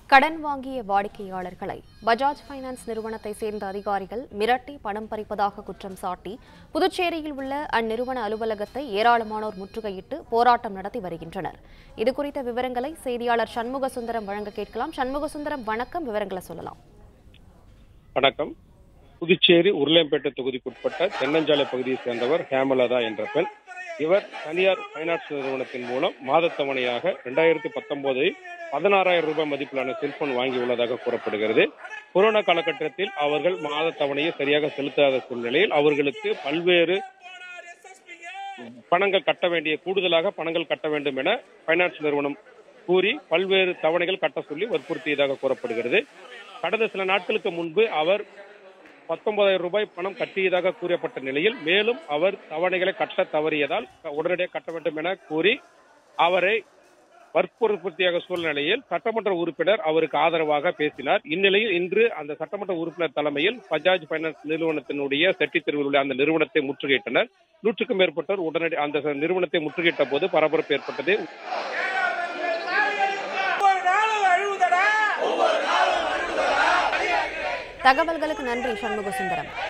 கடன் வாங்கிய வாடிக்கையாளர்களை பஜாஜ் ஃபைனான்ஸ் நிறுவனத்தை சேர்ந்த அதிகாரிகள் மிரட்டி பணம் பறிப்பதாக குற்றம் சாட்டி புதுச்சேரியில் உள்ள அந்நிறுவன அலுவலகத்தை ஏராளமானோர் முற்றுகையிட்டு போராட்டம் நடத்தி வருகின்றனர் இது குறித்த விவரங்களை செய்தியாளர் சண்முக சுந்தரம் வழங்க கேட்கலாம் சண்முக சுந்தரம் வணக்கம் விவரங்களை சொல்லலாம் வணக்கம் புதுச்சேரி உருளையம்பேட்டை தொகுதிக்குட்பட்ட தென்னஞ்சாலை பகுதியை சேர்ந்தவர் ஹேமலதா என்ற பெண் இவர் தனியார் பைனான்ஸ் நிறுவனத்தின் மூலம் மாதத்தவணையாக இரண்டாயிரத்தி பத்தொன்பதில் பதினாறாயிரம் ரூபாய் மதிப்பிலான செல்போன் வாங்கி உள்ளதாக கூறப்படுகிறது கொரோனா காலகட்டத்தில் அவர்கள் மாதத்தவணையை சரியாக செலுத்தாத சூழ்நிலையில் அவர்களுக்கு பல்வேறு பணங்கள் கட்ட வேண்டிய கூடுதலாக பணங்கள் கட்ட வேண்டும் என பைனான்ஸ் நிறுவனம் கூறி பல்வேறு தவணைகள் கட்ட சொல்லி வற்புறுத்தியதாக கூறப்படுகிறது கடந்த சில நாட்களுக்கு முன்பு அவர் பத்தொன்பதாயிரம் ரூபாய் பணம் கட்டியதாக கூறப்பட்ட நிலையில் மேலும் அவர் தவணைகளை கட்ட தவறியதால் உடனடியாக கட்ட வேண்டும் என கூறி அவரை வற்புறுத்தியாக சூழ்நிலையில் சட்டமன்ற உறுப்பினர் அவருக்கு ஆதரவாக பேசினார் இந்நிலையில் இன்று அந்த சட்டமன்ற உறுப்பினர் தலைமையில் பஜாஜ் பைனான்ஸ் நிறுவனத்தினுடைய செட்டி தெருவில் உள்ள அந்த நிறுவனத்தை முற்றுகையிட்டனர் நூற்றுக்கும் மேற்பட்டோர் உடனடி அந்த நிறுவனத்தை முற்றுகையிட்ட போது பரபரப்பு ஏற்பட்டது ஒவ்வொரு நாளும் அழுவுதடா தகவல்களுக்கு நன்றி சண்முக சுந்தரம்